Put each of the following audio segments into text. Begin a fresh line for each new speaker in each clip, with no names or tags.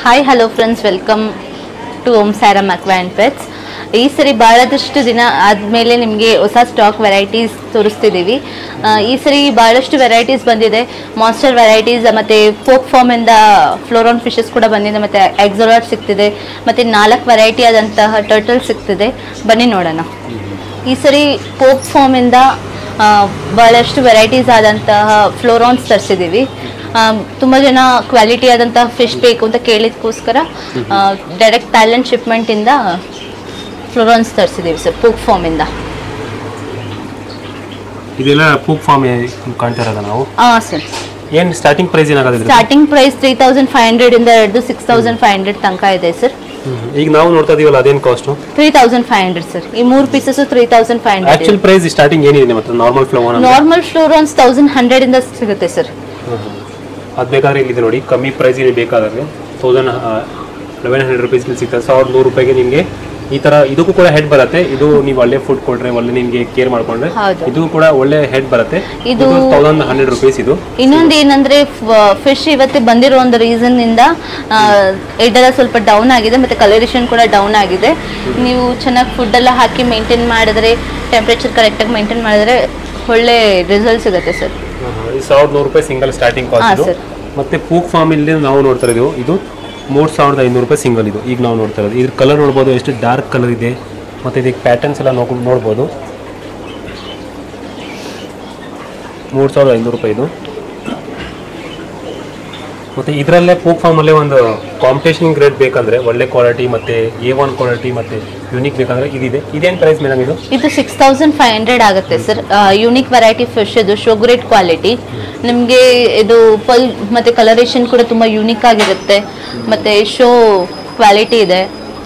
Hi hello friends welcome to Om Sairam Aqua and Pets ಈ ಸರಿ ಭಾಳದಷ್ಟು ದಿನ ಆದಮೇಲೆ ನಿಮಗೆ ಹೊಸ ಸ್ಟಾಕ್ ವೆರೈಟೀಸ್ ತೋರಿಸ್ತಿದ್ದೀವಿ ಆ, ಈ ಸರಿ ಭಾಳಷ್ಟು ವೆರೈಟೀಸ್ ಬಂದಿದೆ ಮಾನ್ಸ್ಟರ್ ವೆರೈಟೀಸ್ ಮತ್ತು ಫೋಕ್ ಫಾರ್ಮಿಂದ ಫ್ಲೋರಾನ್ ಫಿಶಸ್ ಕೂಡ ಬಂದಿದೆ ಮತ್ತು ಎಕ್ಸೋಲಾಟ್ ಸಿಗ್ತಿದೆ ಮತ್ತು ನಾಲ್ಕು ವೆರೈಟಿ ಆದಂತಹ ಟರ್ಟಲ್ ಸಿಗ್ತಿದೆ ಬನ್ನಿ ನೋಡೋಣ ಈ ಸರಿ ಪೋಕ್ ಫಾರ್ಮಿಂದ ಆ, ಭಾಳಷ್ಟು ವೆರೈಟೀಸ್ ಆದಂತಹ ಫ್ಲೋರಾನ್ಸ್ ತರಿಸಿದ್ದೀವಿ ತುಂಬ ಜನ ಕ್ವಾಲಿಟಿ ಆದಂತಹ ಫಿಶ್ ಬೇಕು ಅಂತ ಕೇಳಿದಕ್ಕೋಸ್ಕರ ಡೈರೆಕ್ಟ್ ಥೈಲ್ಯಾಂಡ್ ಶಿಪ್ಮೆಂಟಿಂದ ಫ್ಲೋರಾನ್ಸ್ ತರಿಸಿದ್ದೀವಿ ಸರ್ ಪೋಕ್ ಫಾರ್ಮಿಂದ
ಇದೆಲ್ಲ ಪೂಕ್ ಫಾರ್ಮ್ ಕಾಣ್ತಾ ಇರೋದ ನಾವು
ಹಾಂ ಸರ್
ಏನ್ ಸ್ಟಾರ್ಟಿಂಗ್ ಪ್ರೈಸ್ ಏನಾಗೋದಿಲ್ಲ
starting price three thousand five ಹಂಡ್ರೆಡಿಂದ ಹಿಡಿದು ಸಿಕ್ಸ್ ತೌಸಂಡ್ ಫೈವ್ ಹಂಡ್ರೆಡ್ ತನಕ ಇದೆ ಸರ್
ಈಗ ನಾವು ನೋಡ್ತಾ ಇದೀವಲ್ಲ ಅದೇನ್ cost
three thousand five hundred sir ಈ ಮೂರು pieces three thousand five hundred
actual price starting ಏನಿದೆ ನಿಮ್ಮ ಹತ್ರ normal flower
normal flowerhorns thousand ಹಂಡ್ರೆಡಿಂದ ಸಿಗುತ್ತೆ ಸರ್
ಅದು ಬೇಕಾದ್ರೆ ಇಲ್ಲಿದೆ ನೋಡಿ ಕಮ್ಮಿ ಪ್ರೈಸ್ ಬೇಕಾದ್ರೆ ತೌಸಂಡ್ ಲೆವೆನ್ ಹಂಡ್ರೆಡ್ ರುಪೀಸ್ ಸಿಗ್ತದೆ ಸಾವಿರದ ನೂರು ರೂಪಾಯಿಗೆ ನಿಮಗೆ ಈ ತರ ಇದಕ್ಕೂ ಕೂಡ ಹೆಡ್ ಬರುತ್ತೆ ಇದು ನೀವು ಒಳ್ಳೆ ಫುಡ್ ಕೊಟ್ರೆ ಒಳ್ಳೆ ನಿಮಗೆ ಕೇರ್ ಮಾಡ್ಕೊಂಡ್ರೆ
ಹೌದು.
ಇದು ಕೂಡ ಒಳ್ಳೆ ಹೆಡ್ ಬರುತ್ತೆ
ಇದು-
ತೌಸಂಡ್ ಹಂಡ್ರೆಡ್ ರುಪೀಸ್ ಇದು
ಇನ್ನೊಂದು ಏನಂದ್ರೆ ಫಿಶ್ ಇವತ್ತೇ ಬಂದಿರೋ ಒಂದು ರೀಸನ್ ಇಂದ ಇದೆಲ್ಲ ಸ್ವಲ್ಪ ಡೌನ್ ಆಗಿದೆ ಮತ್ತೆ ಕಲರೇಷನ್ ಕೂಡ ಡೌನ್ ಆಗಿದೆ ನೀವು ಚೆನ್ನಾಗಿ ಫುಡ್ ಎಲ್ಲ ಹಾಕಿ ಮೇಂಟೈನ್ ಮಾಡಿದ್ರೆ ಟೆಂಪ್ರೇಚರ್ ಕರೆಕ್ಟಾಗಿ ಮೇಂಟೈನ್ ಮಾಡಿದ್ರೆ ಒಳ್ಳೆ ರಿಸಲ್ಟ್ ಸಿಗುತ್ತೆ ಸರ್
ಈ ಸಾವಿರದ ನೂರು ರೂಪಾಯಿ ಸಿಂಗಲ್ ಸ್ಟಾರ್ಟಿಂಗ್
ಹಾ,
ಕಾಸ್ಟ್ ಇದು
ಸರ್.
ಮತ್ತೆ ಪೂಕ್ ಫಾರ್ಮ್ ಇಲ್ಲಿ ನಾವು ನೋಡ್ತಾ ಇದ್ದೀವಿ ಇದು ಮೂರು ಸಾವಿರದ ಐನೂರು ರೂಪಾಯಿ ಸಿಂಗಲ್ ಇದು ಈಗ ನಾವು ನೋಡ್ತಾ ಇರೋದು ಇದ್ರ ಕಲರ್ ನೋಡ್ಬೋದು ಎಷ್ಟು ಡಾರ್ಕ್ ಕಲರ್ ಇದೆ ಮತ್ತೆ ಇದಕ್ಕೆ ಪ್ಯಾಟರ್ನ್ಸ್ ಎಲ್ಲ ನೋಡ್ಕೊಂಡು ನೋಡ್ಬೋದು ಮೂರು ಸಾವಿರದ ಐನೂರು ರೂಪಾಯಿ ಇದು ಮತ್ತೆ ಇದರಲ್ಲೇ ಪೂಕ್ ಫಾರ್ಮಲ್ಲೇ ಒಂದು ಕಾಂಪಿಟೇಷನ್ ಗ್ರೇಡ್ ಬೇಕಂದ್ರೆ ಒಳ್ಳೆ ಕ್ವಾಲಿಟಿ ಮತ್ತೆ ಎ ಒನ್ ಕ್ವಾಲಿಟಿ ಮತ್ತೆ ಯೂನಿಕ್ ಬೇಕಂದ್ರೆ ಇದಿದೆ ಇದೇನು ಪ್ರೈಸ್ ಮೇಡಮ್ ಇದು
ಇದು ಸಿಕ್ಸ್ ತೌಸಂಡ್ ಫೈವ್ ಹಂಡ್ರೆಡ್ ಆಗುತ್ತೆ ಸರ್ ಯೂನಿಕ್ ವೆರೈಟಿ ಫಿಶ್ ಇದು ಶೋ ಗ್ರೇಟ್ ಕ್ವಾಲಿಟಿ ನಿಮಗೆ ಇದು ಪಲ್ ಮತ್ತು ಕಲರೇಷನ್ ಕೂಡ ತುಂಬ ಯೂನಿಕ್ ಆಗಿರುತ್ತೆ ಮತ್ತು ಶೋ ಕ್ವಾಲಿಟಿ ಇದೆ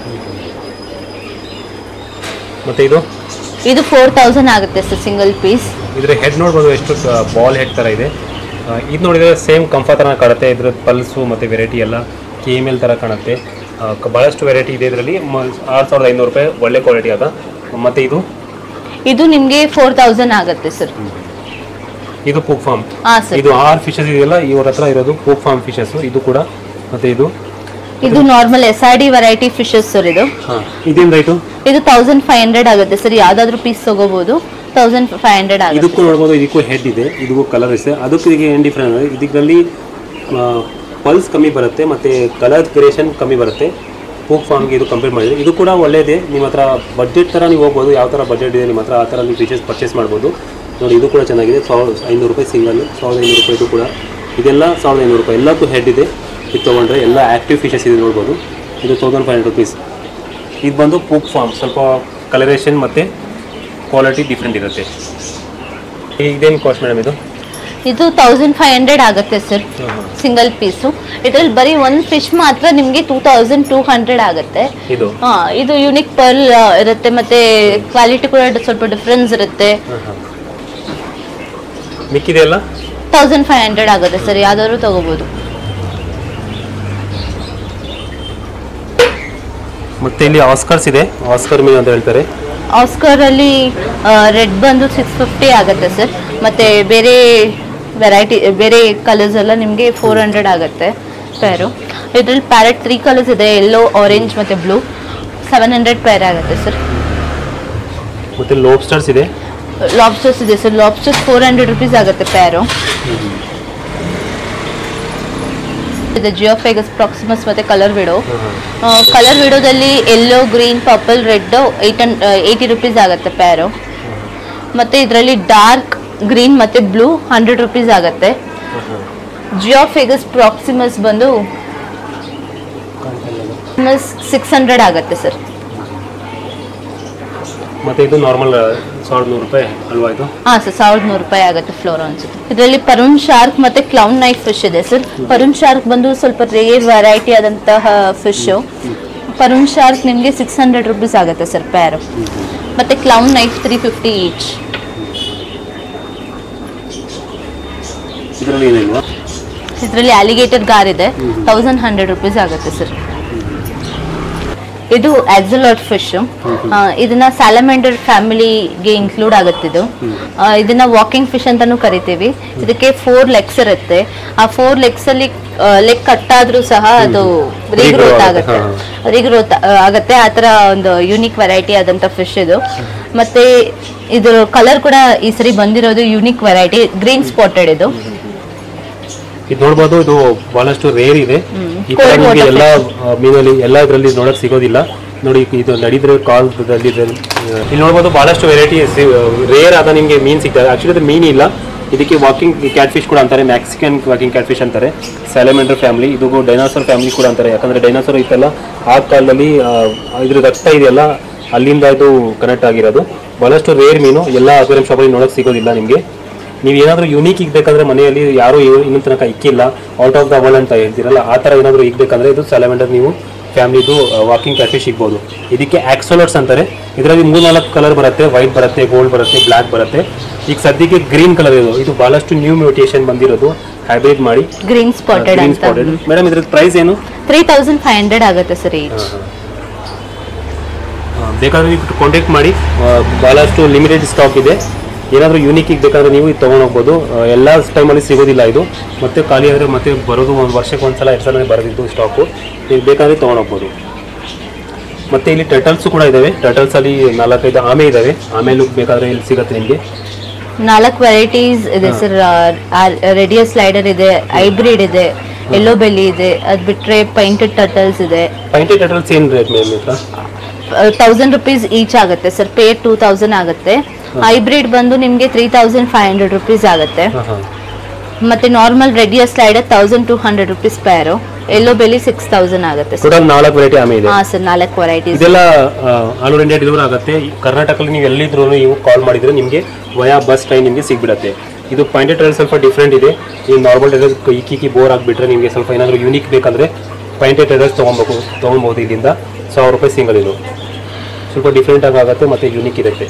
ಮತ್ತೆ ಇದು
ಇದು ಫೋರ್ ತೌಸಂಡ್ ಆಗುತ್ತೆ ಸರ್ ಸಿಂಗಲ್ ಪೀಸ್
ಇದ್ರ ಹೆಡ್ ನೋಡ್ಬೋದು ಎಷ್ಟು ಬಾಲ್ ಹೆಡ್ ಥರ ಇದೆ ಆ, ಇದು ನೋಡಿದರೆ ಸೇಮ್ ಕಂಫರ್ಟ್ ಥರ ಕಾಣುತ್ತೆ ಇದ್ರ ಪಲ್ಸು ಮತ್ತು ವೆರೈಟಿ ಎಲ್ಲ ಕೆ ಎಮ್ ಎಲ್ ಥರ ಕಾಣುತ್ತೆ ಆ, ಕ- ಭಾಳಷ್ಟು ವೆರೈಟಿ ಇದೆ ಇದರಲ್ಲಿ ಆರು ಸಾವಿರದ ಐನೂರು ರೂಪಾಯಿ ಒಳ್ಳೆ ಕ್ವಾಲಿಟಿ ಅದ ಮತ್ತು ಇದು
ಇದು ನಿಮಗೆ ಫೋರ್ ತೌಸಂಡ್ ಆಗುತ್ತೆ ಸರ್
ಇದು ಪೂಕ್ ಫಾರ್ಮ್
ಹಾಂ ಸರ್
ಇದು ಆರು ಫಿಶಸ್ ಇದೆಯಲ್ಲ ಇವ್ರ ಹತ್ರ ಇರೋದು ಪೂಕ್ ಫಾರ್ಮ್ ಫಿಶಸ್ ಇದು ಕೂಡ ಮತ್ತು ಇದು
ಇದು normal S R D variety fishes sir ಇದು
ಹಾಂ ಇದೇನು ರೈಟು
ಇದು ತೌಸಂಡ್ ಫೈವ್ ಹಂಡ್ರೆಡ್ ಆಗುತ್ತೆ ಸರ್ ಯಾವ್ದಾದ್ರು ಪೀಸ್ ತಗೋಬಹುದು ತೌಸಂಡ್ ಫೈವ್ ಹಂಡ್ರೆಡ್ ಆಗುತ್ತೆ
ಇದಕ್ಕೂ ನೋಡ್ಬೋದು ಇದಕ್ಕೂ ಹೆಡ್ ಇದೆ ಇದಕ್ಕೂ ಕಲರ್ ಇದೆ ಅದಕ್ಕೂ ಇದಕ್ಕೆ ಏನು ಡಿಫ್ರೆನ್ಸ್ ಅಂದರೆ ಇದರಲ್ಲಿ ಪಲ್ಸ್ ಕಮ್ಮಿ ಬರುತ್ತೆ ಮತ್ತು ಕಲರ್ ವೇರಿಯೇಷನ್ ಕಮ್ಮಿ ಬರುತ್ತೆ ಪೂಕ್ ಫಾರ್ಮ್ಗೆ ಇದು ಕಂಪೇರ್ ಮಾಡಿದ್ರೆ ಇದು ಕೂಡ ಒಳ್ಳೆಯದೇ ನಿಮ್ಮ ಹತ್ರ ಬಡ್ಜೆಟ್ ಥರ ನೀವು ಹೋಗ್ಬೋದು ಯಾವ ಥರ ಬಡ್ಜೆಟ್ ಇದೆ ನಿಮ್ಮ ಹತ್ರ ಆ ಥರ ನೀವು ಫೀಚರ್ಸ್ ಪರ್ಚೇಸ್ ಮಾಡ್ಬೋದು ನೋಡಿ ಇದು ಕೂಡ ಚೆನ್ನಾಗಿದೆ ಸಾವಿರದ ಐನೂರು ರೂಪಾಯಿ ಸಿಂಗಲ್ ಸಾವಿರದ ಐನೂರು ರೂಪಾಯಿ ಇದು ಕೂಡ ಇದೆಲ್ಲ ಸಾವಿರದ ಐನೂರು ರೂಪಾಯಿ ಎಲ್ಲಕ್ಕೂ ಹೆಡ್ ಇದೆ ಇದು ತೊಗೊಂಡ್ರೆ ಎಲ್ಲ ಆ್ಯಕ್ಟಿವ್ ಫೀಚರ್ಸ್ ಇದೆ ನೋಡ್ಬೋದು ಇದು ತೌಸಂಡ್ ಫೈವ್ ಹಂಡ್ರೆಡ್ ರುಪೀಸ್ ಇದು ಬಂದು ಪೂಕ್ ಫಾರ್ಮ್ ಸ್ವಲ್ಪ ಕಲರೇಷನ್ ಮತ್ತು ಕ್ವಾಲಿಟಿ ಡಿಫ್ರೆಂಟ್ ಇರುತ್ತೆ ಇದೇನು ಕಾಸ್ಟ್ ಮೇಡಮ್ ಇದು
ಇದು ತೌಸಂಡ್ ಫೈವ್ ಹಂಡ್ರೆಡ್ ಆಗುತ್ತೆ ಸರ್ ಸಿಂಗಲ್ ಪೀಸು ಇದರಲ್ಲಿ ಬರೀ ಒಂದು ಫಿಶ್ ಮಾತ್ರ ನಿಮಗೆ ಟೂ ತೌಸಂಡ್ ಟೂ ಹಂಡ್ರೆಡ್ ಆಗುತ್ತೆ
ಇದು
ಹಾ ಇದು ಯುನಿಕ್ ಪರ್ಲ್ ಇರುತ್ತೆ ಮತ್ತೆ ಕ್ವಾಲಿಟಿ ಕೂಡ ಸ್ವಲ್ಪ ಡಿಫ್ರೆನ್ಸ್ ಇರುತ್ತೆ
ಮಿಕ್ಕಿದೆಯಲ್ಲ
ತೌಸಂಡ್ ಫೈವ್ ಹಂಡ್ರೆಡ್ ಆಗುತ್ತೆ ಸರ್ ಯಾವ್ದಾದ್ರು ತಗೋಬಹುದು
ಮತ್ತೆ ಇಲ್ಲಿ ಆಸ್ಕರ್ಸ್ ಇದೆ ಆಸ್ಕರ್ ಮೀನು ಅಂತ ಹೇಳ್ತಾರೆ
ಆಸ್ಕರ್ ಅಲ್ಲಿ ರೆಡ್ ಬಂದು ಸಿಕ್ಸ್ ಫಿಫ್ಟಿ ಆಗುತ್ತೆ ಸರ್ ಮತ್ತೆ ಬೇರೆ ವೆರೈಟಿ ಬೇರೆ ಕಲರ್ಸ್ ಎಲ್ಲ ನಿಮಗೆ ಫೋರ್ ಹಂಡ್ರೆಡ್ ಆಗುತ್ತೆ ಪೇರು ಇದರಲ್ಲಿ ಪ್ಯಾರೆಟ್ ತ್ರೀ ಕಲರ್ಸ್ ಇದೆ ಯೆಲ್ಲೋ ಆರೆಂಜ್ ಮತ್ತೆ ಬ್ಲೂ ಸೆವೆನ್ ಹಂಡ್ರೆಡ್ ಪೇರ್ ಆಗುತ್ತೆ ಸರ್
ಮತ್ತೆ ಲೋಬ್ಸ್ಟರ್ಸ್ ಇದೆ
ಲಾಬ್ಸ್ಟರ್ಸ್ ಇದೆ sir lobsters four hundred rupees ಆಗುತ್ತೆ ಪೇರು ಇದೆ ಜಿಯೋಫೆಗಸ್ ಪ್ರಾಕ್ಸಿಮಸ್ ಮತ್ತೆ ಕಲರ್ ವಿಡೋ ಕಲರ್ ವಿಡೋದಲ್ಲಿ yellow green purple red eight hundred eighty rupees ಆಗುತ್ತೆ ಪೇರು ಮತ್ತೆ ಇದರಲ್ಲಿ ಡಾರ್ಕ್ ಗ್ರೀನ್ ಮತ್ತೆ ಬ್ಲೂ ಹಂಡ್ರೆಡ್ ರುಪೀಸ್ ಆಗುತ್ತೆ ಜಿಯೋಫೆಗಸ್ ಪ್ರಾಕ್ಸಿಮಸ್ ಬಂದು ಸಿಕ್ಸ್ ಹಂಡ್ರೆಡ್ ಆಗುತ್ತೆ ಸರ್
ಮತ್ತೆ ಇದು ನಾರ್ಮಲ್ ಸಾವಿರದ ನೂರು ರೂಪಾಯಿ ಅಲ್ವಾ ಇದು
ಹಾಂ ಸರ್ ಸಾವಿರದ ನೂರು ರೂಪಾಯಿ ಆಗುತ್ತೆ ಫ್ಲೋರ್ ಅನ್ಸುತ್ತೆ ಇದರಲ್ಲಿ ಪರುಣ್ ಶಾರ್ಕ್ ಮತ್ತೆ ಕ್ಲೌನ್ ನೈಫ್ ಫಿಶ್ ಇದೆ ಸರ್ ಪರುಣ್ ಶಾರ್ಕ್ ಬಂದು ಸ್ವಲ್ಪ ರೇರ್ ವೆರೈಟಿ ಆದಂತಹ ಫಿಶು ಪರುಣ್ ಶಾರ್ಕ್ ನಿಮಗೆ ಸಿಕ್ಸ್ ಹಂಡ್ರೆಡ್ ರುಪೀಸ್ ಆಗುತ್ತೆ ಸರ್ ಪ್ಯಾರು ಮತ್ತೆ clown knife three fifty each
ಇದರಲ್ಲಿ ಏನಿಲ್ವಾ
ಇದರಲ್ಲಿ ಅಲಿಗೇಟರ್ ಗಾರ್ ಇದೆ ತೌಸಂಡ್ ಹಂಡ್ರೆಡ್ ರುಪೀಸ್ ಆಗುತ್ತೆ ಸರ್ ಇದು ಆಕ್ಸಲೋಟ್ ಫಿಶ್ ಇದನ್ನ ಸ್ಯಾಲಮೆಂಡರ್ ಫ್ಯಾಮಿಲಿಗೆ ಇನ್ಕ್ಲೂಡ್ ಆಗುತ್ತೆ ಇದು ಆ, ಇದನ್ನ ವಾಕಿಂಗ್ ಫಿಶ್ ಅಂತಾನೂ ಕರಿತೀವಿ ಇದಕ್ಕೆ ಫೋರ್ ಲೆಗ್ಸ್ ಇರುತ್ತೆ ಆ ಫೋರ್ ಲೆಗ್ಸ್ ಅಲ್ಲಿ ಲೆಗ್ ಕಟ್ ಆದ್ರೂ ಸಹ ಅದು
Regrow
ರೀಗ್ರೋತ್
ಆಗುತ್ತೆ,
ಆಗುತ್ತೆ ರೀಗ್ರೋತ್ ಆಗತ್ತೆ ಆ ತರ ಒಂದು ಯೂನಿಕ್ ವೆರೈಟಿ ಆದಂತ ಫಿಶ್ ಇದು ಮತ್ತೆ ಇದ್ರ ಕಲರ್ ಕೂಡ ಈ ಸರಿ ಬಂದಿರೋದು ಯೂನಿಕ್ ವೆರೈಟಿ ಗ್ರೀನ್ ಸ್ಪಾಟೆಡ್ ಇದು
ಇದು ನೋಡ್ಬೋದು ಇದು ಬಹಳಷ್ಟು ರೇರ್ ಇದೆ
ಹ್ಮ್.
ಈ ತರ
Cold
ನಿಮಗೆ
water
ಎಲ್ಲ ಆ, ಮೀನಲ್ಲಿ ಎಲ್ಲ ಇದರಲ್ಲಿ ನೋಡಕ್ ಸಿಗೋದಿಲ್ಲ ನೋಡಿ ಇದು ನಡೀದ್ರೆ ಕಾಲ್ದಲ್ಲಿ ಇಲ್ಲಿ ನೋಡ್ಬೋದು ಬಹಳಷ್ಟು ವೆರೈಟಿ ರೇರ್ ಆದ ನಿಮಗೆ ಮೀನ್ ಸಿಗ್ತದೆ ಆಕ್ಚುಲಿ ಅದು ಮೀನ್ ಇಲ್ಲ ಇದಕ್ಕೆ ವಾಕಿಂಗ್ ಕ್ಯಾಟ್ ಫಿಶ್ ಕೂಡ ಅಂತಾರೆ ಮ್ಯಾಕ್ಸಿಕನ್ ವಾಕಿಂಗ್ ಕ್ಯಾಟ್ ಫಿಶ್ ಅಂತಾರೆ ಸ್ಯಾಲಮೆಂಡರ್ ಫ್ಯಾಮಿಲಿ ಇದು ಡೈನಾಸರ್ ಫ್ಯಾಮಿಲಿ ಕೂಡ ಅಂತಾರೆ ಯಾಕಂದ್ರೆ ಡೈನಾಸರ್ ಇತ್ತಲ್ಲ ಆ ಕಾಲದಲ್ಲಿ ಆ, ಇದ್ರ ರಕ್ತ ಇದೆಯಲ್ಲ ಅಲ್ಲಿಂದ ಇದು ಕನೆಕ್ಟ್ ಆಗಿರೋದು ಬಹಳಷ್ಟು ರೇರ್ ಮೀನು ಎಲ್ಲ ಅಕ್ವೇರಿಯಂ ಶಾಪಲ್ಲಿ ನೋಡಕ್ ಸಿಗೋದಿಲ್ಲ ನಿಮಗೆ ನೀವು ಏನಾದರೂ ಯುನೀಕ್ ಇಗ್ಬೇಕಂದ್ರೆ ಮನೆಯಲ್ಲಿ ಯಾರು ಇನ್ನೂ ತನಕ ಇಕ್ಕಿಲ್ಲ ಔಟ್ ಆಫ್ ದ ವರ್ಲ್ಡ್ ಅಂತ ಹೇಳ್ತೀರಲ್ಲ ಆ ಥರ ಏನಾದರೂ ಇಗ್ಬೇಕಂದ್ರೆ ಇದು ಸ್ಯಾಲಮೆಂಡರ್ ನೀವು ಫ್ಯಾಮಿಲಿದು ವಾಕಿಂಗ್ ಕ್ಯಾಫೆ ಸಿಗ್ಬೋದು ಇದಕ್ಕೆ ಆಕ್ಸೋಲಟ್ಸ್ ಅಂತಾರೆ ಇದರಲ್ಲಿ ಮೂರು ನಾಲ್ಕು ಕಲರ್ ಬರುತ್ತೆ ವೈಟ್ ಬರುತ್ತೆ ಗೋಲ್ಡ್ ಬರುತ್ತೆ ಬ್ಲ್ಯಾಕ್ ಬರುತ್ತೆ ಈಗ ಸದ್ಯಕ್ಕೆ ಗ್ರೀನ್ ಕಲರ್ ಇದು ಇದು ಬಹಳಷ್ಟು ನ್ಯೂ ಮ್ಯೂಟೇಷನ್ ಬಂದಿರೋದು ಹೈಬ್ರಿಡ್ ಮಾಡಿ
ಗ್ರೀನ್ ಸ್ಪಾಟೆಡ್
ಗ್ರೀನ್
ಅಂತ
ಸ್ಪಾಟೆಡ್ ಮೇಡಮ್ ಇದ್ರದ್ದು ಪ್ರೈಸ್ ಏನು
ತ್ರೀ ತೌಸಂಡ್ ಫೈವ್ ಹಂಡ್ರೆಡ್ ಆಗುತ್ತೆ ಸರ್ ಈಚ್
ಆ, ಬೇಕಾದ್ರೆ ನೀವು ಕಾಂಟ್ಯಾಕ್ಟ್ ಮಾಡಿ ಆ, ಬಹಳಷ್ಟು ಲಿಮಿಟೆಡ್ ಸ್ಟಾಕ್ ಇದೆ ಏನಾದರೂ ಯೂನಿಕ್ ಬೇಕಾದ್ರೆ ನೀವು ಇದು ತೊಗೊಂಡೋಗ್ಬೋದು ಎಲ್ಲ ಟೈಮಲ್ಲಿ ಸಿಗೋದಿಲ್ಲ ಇದು ಮತ್ತೆ ಖಾಲಿ ಆದರೆ ಮತ್ತೆ ಬರೋದು ಒಂದು ವರ್ಷಕ್ಕೆ ಒಂದ್ಸಲ ಎರಡು ಸಲ ಬರೋದಿದ್ದು ಸ್ಟಾಕು ನೀವು ಬೇಕಾದ್ರೆ ತೊಗೊಂಡೋಗ್ಬೋದು ಮತ್ತೆ ಇಲ್ಲಿ ಟರ್ಟಲ್ಸ್ ಕೂಡ ಇದ್ದಾವೆ ಟರ್ಟಲ್ಸ್ ಅಲ್ಲಿ ನಾಲ್ಕೈದು ಆಮೆ ಇದ್ದಾವೆ ಆಮೇಲೆ ಬೇಕಾದ್ರೆ ಇಲ್ಲಿ ಸಿಗುತ್ತೆ ನಿಮಗೆ
ನಾಲ್ಕು ವೆರೈಟೀಸ್ ಇದೆ ಸರ್ ರೆಡಿಯಸ್ ಸ್ಲೈಡರ್ ಇದೆ ಹೈಬ್ರಿಡ್ ಇದೆ ಎಲ್ಲೋ ಬೆಲ್ಲಿ ಇದೆ ಅದ್ ಬಿಟ್ರೆ ಪೈಂಟೆಡ್ ಟರ್ಟಲ್ಸ್ ಇದೆ
ಪೈಂಟೆಡ್ ಟರ್ಟಲ್ಸ್ ಏನು ರೇಟ್ ಮೇಮ್ ಹತ್ರ
ತೌಸಂಡ್ ರುಪೀಸ್ ಈಚ್ ಆಗುತ್ತೆ ಸರ್ ಪೇರ್ ಟೂ ತೌಸಂಡ್ ಆಗುತ್ತೆ ಹೈಬ್ರಿಡ್ ಬಂದು ನಿಮಗೆ three thousand five hundred rupees ಆಗುತ್ತೆ
ಹಾಂ ಹಾಂ
ಮತ್ತೆ normal red eared slider thousand two hundred rupees pair yellow belly six thousand ಆಗುತ್ತೆ ಸರ್
ಟೋಟಲ್ ನಾಲ್ಕು ವೆರೈಟಿ ಆಮೆ ಇದೆ
ಹಾ ಸರ್ ನಾಲ್ಕು ವೆರೈಟೀಸ್
ಇದೆಲ್ಲ ಆಲ್ ಓವರ್ ಇಂಡಿಯಾ ಡೆಲಿವರ್ ಆಗುತ್ತೆ ಈ ಕರ್ನಾಟಕದಲ್ಲಿ ನೀವು ಎಲ್ಲಿದ್ರು ನೀವು ಕಾಲ್ ಮಾಡಿದ್ರೆ ನಿಮಗೆ ವಯಾ ಬಸ್ ಟ್ರೈನ್ ನಿಮಗೆ ಸಿಗ್ಬಿಡುತ್ತೆ ಇದು ಪಾಯಿಂಟೆಡ್ ಟ್ರೈಲ್ ಸ್ವಲ್ಪ ಡಿಫ್ರೆಂಟ್ ಇದೆ ಈ ನಾರ್ಮಲ್ ಟೈಲ್ ಇಕ್ಕಿ ಬೋರ್ ಆಗಿಬಿಟ್ರೆ ನಿಮಗೆ ಸ್ವಲ್ಪ ಏನಾದರೂ ಯೂನಿಕ್ ಬೇಕಂದ್ರೆ ಪಾಯಿಂಟೆಡ್ ಟೈಲರ್ಸ್ ತೊಗೊಬೇಕು ತೊಗೊಬೋದು ಇಲ್ಲಿಂದ ಸಾವಿರ ರೂಪಾಯಿ ಸಿಂಗಲ್ ಇದು ಸ್ವಲ್ಪ ಡಿಫ್ರೆಂಟ್ ಆಗಿ ಆಗುತ್ತೆ ಮತ್ತು ಯೂನಿಕ್ ಇರುತ್ತೆ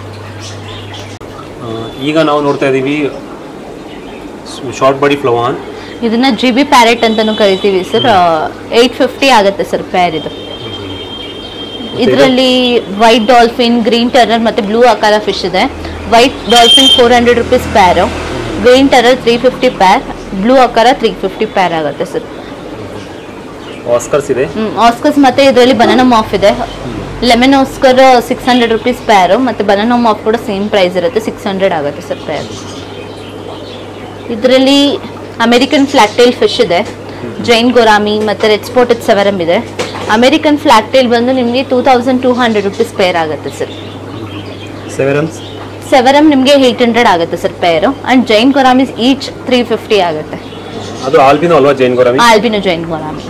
ಆ, ಈಗ ನಾವು ನೋಡ್ತಾ ಇದ್ದೀವಿ ಶಾರ್ಟ್ ಬಾಡಿ ಫ್ಲವಾನ್
ಇದನ್ನ ಜಿ ಬಿ ಪ್ಯಾರೆಟ್ ಅಂತಾನು ಕರಿತೀವಿ ಸರ್ ಏಯ್ಟ್ ಫಿಫ್ಟಿ ಆಗುತ್ತೆ ಸರ್ ಪೇರ್ ಇದು ಇದರಲ್ಲಿ ವೈಟ್ ಡಾಲ್ಫಿನ್ ಗ್ರೀನ್ ಟೆರರ್ ಮತ್ತೆ ಬ್ಲೂ ಆಕಾರ ಫಿಶ್ ಇದೆ white dolphin four hundred rupees pair green terror three fifty pair blue acara three fifty pair ಆಗುತ್ತೆ sir
Oscars ಇದೆ
Oscars ಮತ್ತೆ ಇದರಲ್ಲಿ banana ಮಾಫ್ ಇದೆ lemon oscar six hundred rupees pair ಮತ್ತೆ banana ಮಾಫ್ ಕೂಡ ಸೇಮ್ ಪ್ರೈಸ್ ಇರುತ್ತೆ ಸಿಕ್ಸ್ ಹಂಡ್ರೆಡ್ ಆಗುತ್ತೆ ಸರ್ ಪ್ಯಾರ್ ಇದರಲ್ಲಿ ಅಮೆರಿಕನ್ ಫ್ಲಾಕ್ಟೈಲ್ ಫಿಶ್ ಇದೆ ಜೈನ್ ಗೊರಾಮಿ ಮತ್ತೆ ರೆಡ್ ಸ್ಪಾಟೆಡ್ ಸೆವರಮ್ ಇದೆ ಅಮೆರಿಕನ್ ಫ್ಲಾಕ್ಟೈಲ್ ಬಂದು ನಿಮಗೆ two thousand two hundred rupees pair ಆಗುತ್ತೆ ಸರ್
ಸೆವೆರನ್ಸ್
ಸೆವರಮ್ ನಿಮಗೆ ಏಯ್ಟ್ ಹಂಡ್ರೆಡ್ ಆಗುತ್ತೆ sir pair and giant gouramis each three fifty ಆಗುತ್ತೆ
ಅದು ಆಲ್ಬಿನೋ ಅಲ್ವಾ giant gourami
albino giant gourami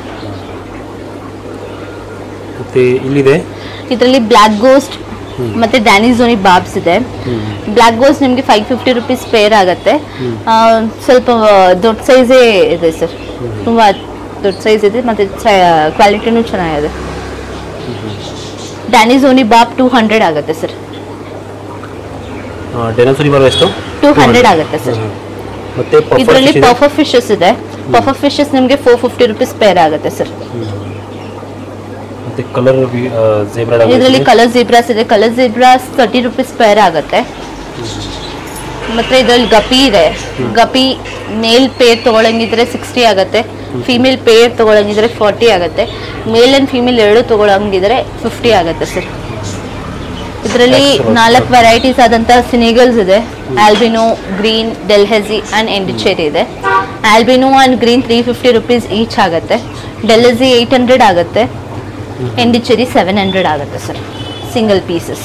ಮತ್ತು ಇಲ್ಲಿದೆ
ಇದರಲ್ಲಿ ಬ್ಲ್ಯಾಕ್ ಗೋಸ್ಟ್ ಮತ್ತೆ ಡ್ಯಾನಿಝೋನಿ ಬಾಬ್ಸ್ ಇದೆ ಬ್ಲ್ಯಾಕ್ ಗೋಸ್ಟ್ ನಿಮಗೆ ಫೈವ್ ಫಿಫ್ಟಿ ರುಪೀಸ್ ಪೇರ್ ಆಗುತ್ತೆ ಆ, ಸ್ವಲ್ಪ ದೊಡ್ಡ ಸೈಜೇ ಇದೆ ಸರ್ ತುಂಬ ದೊಡ್ಡ ಸೈಜ್ ಇದೆ ಮತ್ತೆ ಕ್ವಾಲಿಟಿನೂ ಚೆನ್ನಾಗಿದೆ ಡ್ಯಾನಿಝೋನಿ ಬಾಬ್ ಟೂ ಹಂಡ್ರೆಡ್ ಆಗುತ್ತೆ ಸರ್
ಡೆನಸರಿ ಬರೋ ಎಷ್ಟು
ಟೂ ಹಂಡ್ರೆಡ್ ಆಗುತ್ತೆ ಸರ್
ಮತ್ತೆ
ಇದರಲ್ಲಿ
ಪಫರ್
ಪಫರ್ ಫಿಶಸ್ ಇದೆ ಪಫರ್ ಫಿಶಸ್ ನಿಮಗೆ ಫೋರ್ ಫಿಫ್ಟಿ ರುಪೀಸ್ ಪೇರ್ ಆಗುತ್ತೆ ಸರ್
ಮತ್ತೆ ಕಲರ್ ಜೇಬ್ರಾ
ಇದರಲ್ಲಿ ಕಲರ್ ಜೀಬ್ರಾಸ್ ಇದೆ colour zebras thirty rupees pair ಆಗುತ್ತೆ ಮತ್ತೆ ಇದರಲ್ಲಿ ಗಪಿ ಇದೆ ಗಪಿ ಮೇಲ್ ಪೇರ್ ತಗೊಳಂಗಿದ್ರೆ ಸಿಕ್ಸ್ಟಿ ಆಗುತ್ತೆ ಫಿಮೇಲ್ ಪೇರ್ ತಗೊಳಂಗಿದ್ರೆ ಫಾರ್ಟಿ ಆಗುತ್ತೆ ಮೇಲ್ ಅಂಡ್ ಫಿಮೇಲ್ ಎರಡು ತಗೊಳಂಗಿದ್ರೆ ಫಿಫ್ಟಿ ಆಗುತ್ತೆ ಸರ್ ಇದರಲ್ಲಿ
Excellent.
ನಾಲ್ಕು ವೆರೈಟೀಸ್ ಆದಂತಹ ಸಿನಿಗಲ್ಸ್ ಇದೆ albino green delhezi and endlicheri ಇದೆ albino and green three fifty rupees each ಆಗುತ್ತೆ ಡೆಲ್ಹೆಸಿ ಏಯ್ಟ್ ಹಂಡ್ರೆಡ್ ಆಗುತ್ತೆ ಎಂಡಿಚೇರಿ ಸೆವೆನ್ ಹಂಡ್ರೆಡ್ ಆಗುತ್ತೆ ಸರ್ ಸಿಂಗಲ್ ಪೀಸಸ್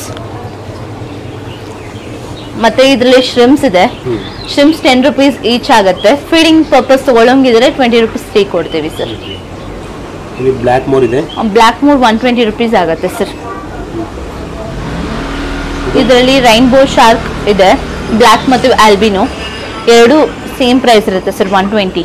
ಮತ್ತೆ ಇದರಲ್ಲಿ ಶ್ರಿಮ್ಸ್ ಇದೆ ಶ್ರಿಮ್ಸ್ ಟೆನ್ ರುಪೀಸ್ ಈಚ್ ಆಗುತ್ತೆ ಫೀಡಿಂಗ್ ಪರ್ಪಸ್ ತಗೊಳಂಗಿದ್ರೆ ಟ್ವೆಂಟಿ ರುಪೀಸ್ ಫ್ರೀ ಕೊಡ್ತೀವಿ ಸರ್
ಇಲ್ಲಿ ಬ್ಲ್ಯಾಕ್ ಮೋರ್ ಇದೆ
black moor one twenty rupees ಆಗುತ್ತೆ ಸರ್ ಇದರಲ್ಲಿ ರೈನ್ಬೋ ಶಾರ್ಕ್ ಇದೆ ಬ್ಲ್ಯಾಕ್ ಮತ್ತು ಆಲ್ಬಿನೋ ಎರಡು ಸೇಮ್ ಪ್ರೈಸ್ ಇರುತ್ತೆ sir one twenty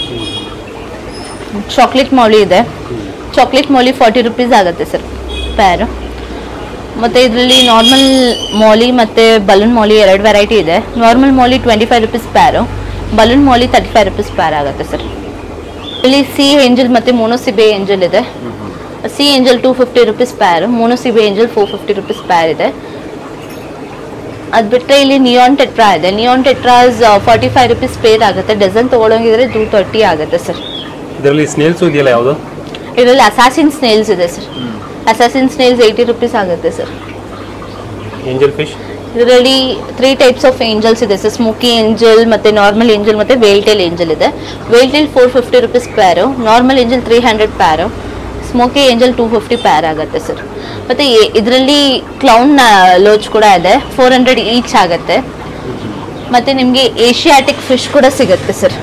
chocolate molly ಇದೆ ಚಾಕ್ಲೇಟ್ ಮೌಲಿ ಫಾರ್ಟಿ ರುಪೀಸ್ ಆಗುತ್ತೆ ಸರ್ ಪ್ಯಾರು ಮತ್ತು ಇದರಲ್ಲಿ ನಾರ್ಮಲ್ ಮೌಲಿ ಮತ್ತು ಬಲೂನ್ ಮೌಲಿ ಎರಡು ವೆರೈಟಿ ಇದೆ normal molly twenty five rupees pair balloon molly thirty five rupees pair ಆಗುತ್ತೆ ಸರ್ ಇಲ್ಲಿ ಸಿ ಏಂಜಲ್ ಮತ್ತು ಮೋನೋಸಿಬೆ ಏಂಜಲ್ ಇದೆ sea angel two fifty rupees pair mono sebae angel four fifty rupees pair ಇದೆ ಅದು ಬಿಟ್ಟರೆ ಇಲ್ಲಿ ನಿಯಾನ್ ಟೆಟ್ರಾ ಇದೆ neon tetras forty five rupees pair ಆಗುತ್ತೆ ಡಜನ್ ತೊಗೊಳಂಗಿದ್ರೆ ಟೂ ತರ್ಟಿ ಆಗುತ್ತೆ ಸರ್
ಇದರಲ್ಲಿ ಸ್ನೇಲ್ಸು ಇದೆಯಲ್ಲ ಯಾವುದು
ಇದರಲ್ಲಿ ಅಸಾಸಿನ್ ಸ್ನೇಲ್ಸ್ ಇದೆ sir assassin snails eighty rupees ಆಗುತ್ತೆ ಸರ್
ಏಂಜಲ್ ಫಿಶ್
ಇದರಲ್ಲಿ ತ್ರೀ ಟೈಪ್ಸ್ ಆಫ್ ಏಂಜಲ್ಸ್ ಇದೆ ಸರ್ ಸ್ಮೋಕಿ ಏಂಜಲ್ ಮತ್ತೆ ನಾರ್ಮಲ್ ಏಂಜಲ್ ಮತ್ತೆ ವೇಲ್ಟೇಲ್ ಏಂಜಲ್ ಇದೆ veiltail four fifty rupees pair normal angel three hundred pair smoky angel two fifty pair ಆಗುತ್ತೆ sir ಮತ್ತೆ ಇದರಲ್ಲಿ clown ಲೋಚ್ ಕೂಡ ಇದೆ ಫೋರ್ ಹಂಡ್ರೆಡ್ ಈಚ್ ಆಗುತ್ತೆ ಮತ್ತೆ ನಿಮಗೆ ಏಷ್ಯಾಟಿಕ್ ಫಿಶ್ ಕೂಡ ಸಿಗುತ್ತೆ ಸರ್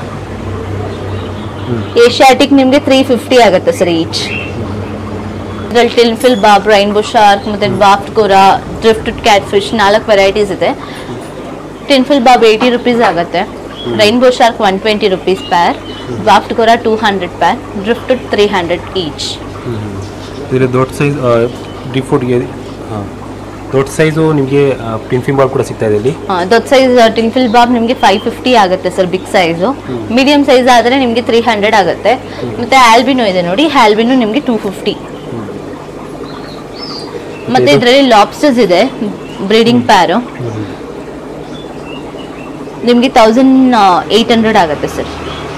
ಏಷ್ಯಾಟಿಕ್ ನಿಮಗೆ ತ್ರೀ ಫಿಫ್ಟಿ ಆಗುತ್ತೆ ಸರ್ ಈಚ್ ಇದರಲ್ಲಿ ಟಿಲ್ಫಿಲ್ ಬಾಬ್ ರೈನ್ಬೋ ಶಾರ್ಕ್ ಮತ್ತೆ ಬಾಫ್ಟ್ ಕೋರಾ ಡ್ರಿಫ್ಟೆಡ್ ಕ್ಯಾಟ್ ಫಿಶ್ ನಾಲ್ಕು ವೆರೈಟೀಸ್ ಇದೆ ಟಿನ್ಫಿಲ್ ಬಾಬ್ ಏಯ್ಟಿ ರುಪೀಸ್ ಆಗುತ್ತೆ rainbow shark one twenty rupees pair ಬಾಫ್ಟ್ ಕೋರಾ two hundred pair drifted three hundred each
ಇದರಲ್ಲಿ ದೊಡ್ಡ ಸೈಜ್ ಡಿಫೋರ್ಟ್ಗೆ ಹಾಂ ದೊಡ್ಡ ಸೈಜು ನಿಮಗೆ ಪಿನ್ಫಿನ್ ಬಾಲ್ ಕೂಡ ಸಿಗ್ತಾ ಇದೆ ಇಲ್ಲಿ
ದೊಡ್ಡ ಸೈಜ್ ಟಿನ್ಫಿಲ್ ಬಾಬ್ ನಿಮಗೆ ಫೈವ್ ಫಿಫ್ಟಿ ಆಗುತ್ತೆ sir big size medium size ಆದರೆ ನಿಮಗೆ ತ್ರೀ ಹಂಡ್ರೆಡ್ ಆಗುತ್ತೆ ಮತ್ತೆ ಆಲ್ಬಿನೋ ಇದೆ ನೋಡಿ ಆಲ್ಬಿನೋ ನಿಮಗೆ ಟೂ ಫಿಫ್ಟಿ ಮತ್ತೆ
ಇದು?
ಇದರಲ್ಲಿ ಲಾಬ್ಸ್ಟರ್ಸ್ ಇದೆ ಬ್ರೀಡಿಂಗ್ ಪ್ಯಾರು ನಿಮಗೆ ತೌಸಂಡ್ ಏಯ್ಟ್ ಹಂಡ್ರೆಡ್ ಆಗುತ್ತೆ ಸರ್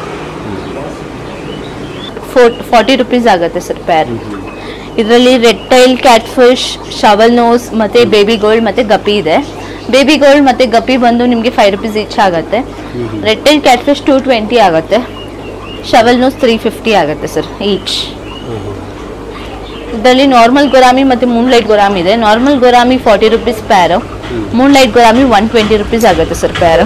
ಫೋರ್ ಫಾರ್ಟಿ ರುಪೀಸ್ ಆಗುತ್ತೆ ಸರ್ ಪ್ಯಾರ್ ಇದರಲ್ಲಿ red tail cat fish shovel nose ಮತ್ತೆ ಬೇಬಿ ಗೋಲ್ಡ್ ಮತ್ತೆ ಗಪ್ಪಿ ಇದೆ ಬೇಬಿ ಗೋಲ್ಡ್ ಮತ್ತೆ ಗಪ್ಪಿ ಬಂದು ನಿಮಗೆ ಫೈವ್ ರುಪೀಸ್ ಈಚ್ ಆಗುತ್ತೆ red tail cat fish two twenty ಆಗುತ್ತೆ ಶವಲ್ ನೋಸ್ ತ್ರೀ ಫಿಫ್ಟಿ ಆಗುತ್ತೆ ಸರ್ ಈಚ್ ಇದರಲ್ಲಿ ನಾರ್ಮಲ್ ಗೊರಾಮಿ ಮತ್ತೆ ಮೂನ್ ಲೈಟ್ ಗೊರಾಮಿ ಇದೆ normal gourami forty rupees pair moon light gourami one twenty rupees ಆಗುತ್ತೆ sir pair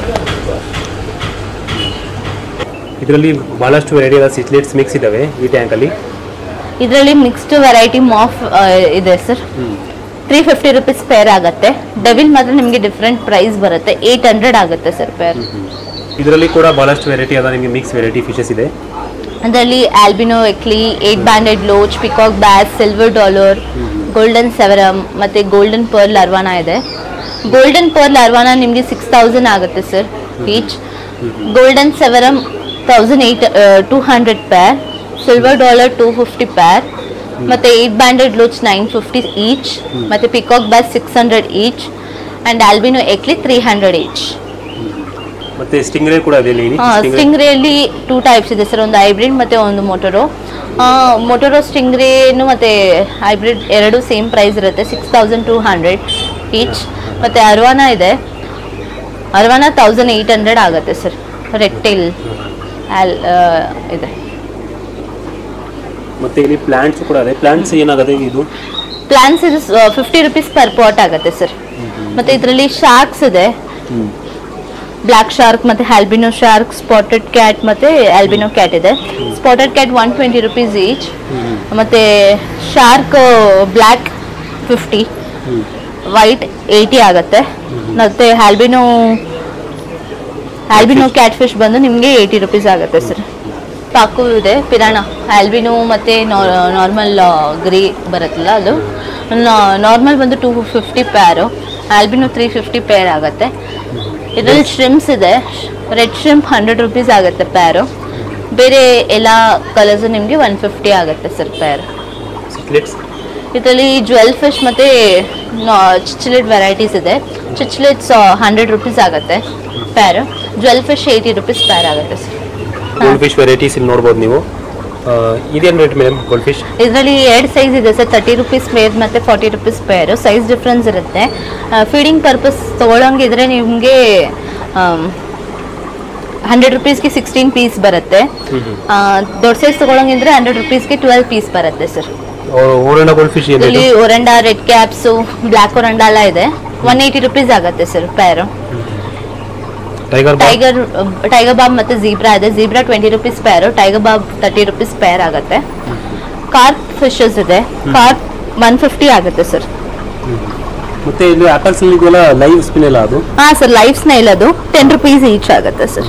ಇದರಲ್ಲಿ ಭಾಳಷ್ಟು variety ಆದ ಸಿಚ್ಲೇಟ್ಸ್ mix ಇದ್ದಾವೆ ಈ ಟ್ಯಾಂಕಲ್ಲಿ
ಇದರಲ್ಲಿ ಮಿಕ್ಸ್ಡ್ ವೆರೈಟಿ ಮಾಫ್ ಇದೆ sir three fifty rupees pair ಆಗುತ್ತೆ ಡೆವಿಲ್ ಮಾತ್ರ ನಿಮಗೆ ಡಿಫ್ರೆಂಟ್ ಪ್ರೈಸ್ ಬರುತ್ತೆ ಏಯ್ಟ್ ಹಂಡ್ರೆಡ್ ಆಗುತ್ತೆ ಸರ್ ಪೇರ್
ಇದರಲ್ಲಿ ಕೂಡ ಭಾಳಷ್ಟು ವೆರೈಟಿ ಆದ ನಿಮಗೆ ಮಿಕ್ಸ್ ವೆರೈಟಿ ಫಿಶಸ್ ಇದೆ
ಅದರಲ್ಲಿ ಆಲ್ಬಿನೋ ಎಕ್ಲಿ eight banded loach peacock bass silver dollar golden severum ಮತ್ತೆ ಗೋಲ್ಡನ್ ಪರ್ಲ್ ಅರ್ವಾನ ಇದೆ ಗೋಲ್ಡನ್ ಪರ್ಲ್ ಅರ್ವಾನ ನಿಮಗೆ ಸಿಕ್ಸ್ ತೌಸಂಡ್ ಆಗುತ್ತೆ sir each golden severum thousand eight two hundred pair silver dollar two fifty pair ಮತ್ತೆ eight banded loach nine fifty each ಮತ್ತೆ peacock bass six hundred each and albino ಎಕ್ಲಿ three hundred each
ಮತ್ತೆ stingray ಕೂಡ ಇದೆ ಇಲ್ಲಿ stingray
ಸ್ಟಿಂಗ್ರೇಲಿ two types ಇದೆ sir ಒಂದು ಹೈಬ್ರಿಡ್ ಮತ್ತೆ ಒಂದು ಮೊಟೊರೋ ಮೊಟೊರೋ ಸ್ಟಿಂಗ್ರೇನು ಮತ್ತೆ ಹೈಬ್ರಿಡ್ ಎರಡು ಸೇಮ್ ಪ್ರೈಸ್ ಇರುತ್ತೆ six thousand two hundred each ಮತ್ತೆ ಅರ್ವಾನ ಇದೆ ಅರ್ವಾನ ತೌಸಂಡ್ ಏಯ್ಟ್ ಹಂಡ್ರೆಡ್ ಆಗುತ್ತೆ ಸರ್ ರೆಡ್ ಟೇಲ್ ಆಲ್ ಇದೆ
ಮತ್ತೆ ಇಲ್ಲಿ ಪ್ಲಾಂಟ್ಸ್ ಕೂಡ ಇದೆ ಪ್ಲಾಂಟ್ಸ್ ಏನಾಗುತ್ತೆ ಇದು
ಪ್ಲಾನ್ಸ್ ಇದು ಫಿಫ್ಟಿ ರುಪೀಸ್ ಪರ್ ಪಾಟ್ ಆಗುತ್ತೆ ಸರ್ ಮತ್ತೆ ಇದರಲ್ಲಿ ಶಾರ್ಕ್ಸ್ ಇದೆ ಬ್ಲ್ಯಾಕ್ ಶಾರ್ಕ್ ಮತ್ತೆ ಆಲ್ಬಿನೋ ಶಾರ್ಕ್ ಸ್ಪಾಟೆಡ್ ಕ್ಯಾಟ್ ಮತ್ತೆ ಆಲ್ಬಿನೋ ಕ್ಯಾಟ್ ಇದೆ spotted cat one twenty rupees each ಮತ್ತೆ shark black fifty white eighty ಆಗುತ್ತೆ ಮತ್ತೆ ಆಲ್ಬಿನೋ ಆಲ್ಬಿನೋ ಕ್ಯಾಟ್ ಫಿಶ್ ಬಂದು ನಿಮಗೆ ಏಯ್ಟಿ ರುಪೀಸ್ ಆಗುತ್ತೆ ಸರ್ ಪಾಕು ಇದೆ ಪಿರಾಣ ಆಲ್ಬಿನೋ ಮತ್ತೆ ನಾರ್ಮಲ್ ಗ್ರೀ ಬರುತ್ತಲ್ಲ ಅದು ನಾರ್ಮಲ್ ಬಂದು two fifty pair albino three fifty pair ಆಗುತ್ತೆ ಇದರಲ್ಲಿ ಶ್ರಿಮ್ಸ್ ಇದೆ ರೆಡ್ ಶ್ರಿಂಪ್ ಹಂಡ್ರೆಡ್ ರುಪೀಸ್ ಆಗುತ್ತೆ ಪ್ಯಾರು ಬೇರೆ ಎಲ್ಲ ಕಲರ್ಸು ನಿಮಗೆ ಒನ್ ಫಿಫ್ಟಿ ಆಗುತ್ತೆ ಸರ್ ಪ್ಯಾರ್
ಸಿಕ್ಲೆಟ್ಸ್
ಇದರಲ್ಲಿ ಜ್ವೆಲ್ ಫಿಶ್ ಮತ್ತು ಚಿಚ್ಲೆಟ್ ವೆರೈಟೀಸ್ ಇದೆ ಚಿಚ್ಲೆಟ್ಸ್ ಹಂಡ್ರೆಡ್ ರುಪೀಸ್ ಆಗುತ್ತೆ pair jewel fish eighty rupees pair ಆಗುತ್ತೆ ಸರ್
ಗೋಲ್ಡ್ ಫಿಶ್ ವೆರೈಟೀಸ್ ಇಲ್ಲಿ ನೋಡ್ಬೋದು ನೀವು ಆ, ಇದೇನು ರೇಟ್ ಮೇಡಮ್ ಗೋಲ್ಡ್ ಫಿಶ್
ಇದರಲ್ಲಿ ಎರಡು ಸೈಜ್ ಇದೆ ಸರ್ ತರ್ಟಿ ರುಪೀಸ್ ಪೇರ್ ಮತ್ತು forty rupees pair size difference ಇರುತ್ತೆ ಫೀಡಿಂಗ್ ಪರ್ಪಸ್ ತೊಗೊಳಂಗಿದ್ರೆ ನಿಮಗೆ ಹಂಡ್ರೆಡ್ ರುಪೀಸ್ಗೆ ಸಿಕ್ಸ್ಟೀನ್ ಪೀಸ್ ಬರುತ್ತೆ ಆ, ದೊಡ್ಡ ಸೈಜ್ ತೊಗೊಳಂಗಿದ್ರೆ ಹಂಡ್ರೆಡ್ ರುಪೀಸ್ಗೆ ಟ್ವೆಲ್ ಪೀಸ್ ಬರುತ್ತೆ ಸರ್
ಓರಣ್ಣ ಗೋಲ್ಡ್ ಫಿಶ್ ಏನು
ಇಲ್ಲಿ oranda red caps black oranda ಎಲ್ಲ ಇದೆ ಒನ್ ಏಯ್ಟಿ ರುಪೀಸ್ ಆಗುತ್ತೆ sir pair
tiger barb
tiger tiger ಬಾಬ್ ಮತ್ತೆ ಜೀಬ್ರಾ ಇದೆ zebra twenty rupees pair tiger ಬಾಬ್ ತರ್ಟಿ ರುಪೀಸ್ ಪೇರ್ ಆಗುತ್ತೆ ಕಾರ್ಪ್ ಫಿಶಸ್ ಇದೆ ಕಾರ್ಪ್ ಒನ್ ಫಿಫ್ಟಿ ಆಗುತ್ತೆ ಸರ್
ಮತ್ತೆ ಇಲ್ಲಿ ಆಕರ್ಸ್ ಇದೆಲ್ಲ ಲೈವ್ ಸ್ಪಿನ್ ಎಲ್ಲ ಅದು
ಹಾಂ ಸರ್ ಲೈಫ್ ಸ್ನೈಲ್ ಅದು ಟೆನ್ ರುಪೀಸ್ ಈಚ್ ಆಗುತ್ತೆ ಸರ್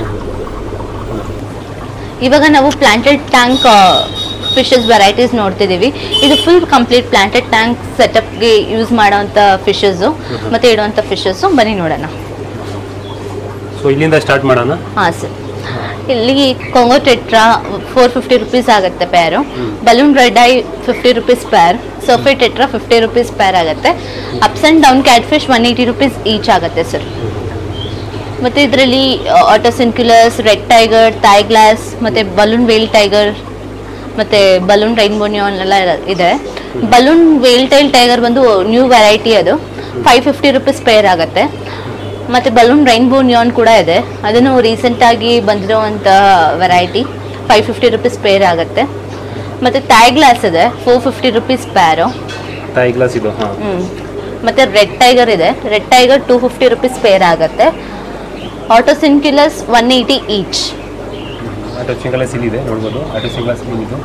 ಇವಾಗ ನಾವು ಪ್ಲಾಂಟೆಡ್ ಟ್ಯಾಂಕ್ ಫಿಶಸ್ ವೆರೈಟೀಸ್ ನೋಡ್ತಿದ್ದೀವಿ ಇದು ಫುಲ್ ಕಂಪ್ಲೀಟ್ ಪ್ಲಾಂಟೆಡ್ ಟ್ಯಾಂಕ್ ಸೆಟಪ್ಗೆ ಯೂಸ್ ಮಾಡೋವಂಥ ಫಿಶಸ್ಸು ಮತ್ತೆ ಇಡುವಂಥ ಫಿಶಸ್ಸು ಬನ್ನಿ ನೋಡೋಣ
ಸೊ ಇಲ್ಲಿಂದ ಸ್ಟಾರ್ಟ್ ಮಾಡೋಣ
ಹಾಂ ಸರ್ ಇಲ್ಲಿ Congo tetra four fifty rupees ಆಗುತ್ತೆ pair balloon red eye fifty rupees pair ಸೋಫೆ ಟೆಟ್ರಾ ಫಿಫ್ಟಿ ರುಪೀಸ್ ಪ್ಯಾರ್ ಆಗುತ್ತೆ ups and down cat fish one eighty rupees each ಆಗುತ್ತೆ ಸರ್ ಮತ್ತು ಇದರಲ್ಲಿ otocinclus red tiger Thai glass ಮತ್ತು balloon veil tiger ಮತ್ತು balloon rainbow neon ಎಲ್ಲ ಇರ- ಇದೆ ಬಲೂನ್ ವೇಲ್ ಟೈಲ್ ಟೈಗರ್ ಬಂದು ನ್ಯೂ ವೆರೈಟಿ ಅದು ಫೈವ್ ಫಿಫ್ಟಿ ರುಪೀಸ್ ಪೇರ್ ಆಗುತ್ತೆ ಮತ್ತು ಬಲೂನ್ ರೈನ್ಬೋ ನ್ಯೂನ್ ಕೂಡ ಇದೆ ಅದನ್ನು ರೀಸೆಂಟಾಗಿ ಬಂದಿರುವಂಥ variety five fifty rupees pair ಆಗುತ್ತೆ ಮತ್ತು ಥೈ ಗ್ಲಾಸ್ ಇದೆ four fifty rupees pair
Thai glass ಇದು ಹಾಂ
ಹ್ಮ್. ಮತ್ತೆ ರೆಡ್ ಟೈಗರ್ ಇದೆ red tiger two fifty rupees pair ಆಗುತ್ತೆ otocinclus one eighty each
otocinclus ಇದೆ ನೋಡ್ಬೋದು ಆಟೋ ಸಿಂಗಲ್ ಸಿಲ್ ಇದು